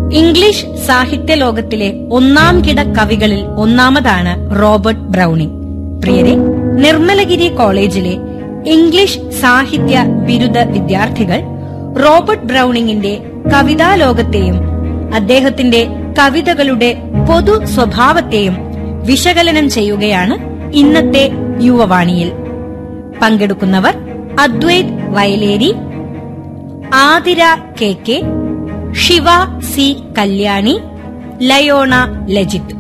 English സാഹിത്യ ലോകത്തിലെ ഒന്നാം കിട കവികളിൽ ഒന്നാമതാണ് റോബർട്ട് ബ്രൌണിംഗ് പ്രിയരെ നിർമ്മലഗിരി കോളേജിലെ ഇംഗ്ലീഷ് സാഹിത്യ ബിരുദ വിദ്യാർത്ഥികൾ റോബർട്ട് ബ്രൌണിംഗിന്റെ കവിതാ ലോകത്തെയും അദ്ദേഹത്തിന്റെ കവിതകളുടെ പൊതു സ്വഭാവത്തെയും വിശകലനം ചെയ്യുകയാണ് ഇന്നത്തെ യുവവാണിയിൽ പങ്കെടുക്കുന്നവർ Adwaith Vayaleri Athira K K Siva C Kalyani Leona Lajith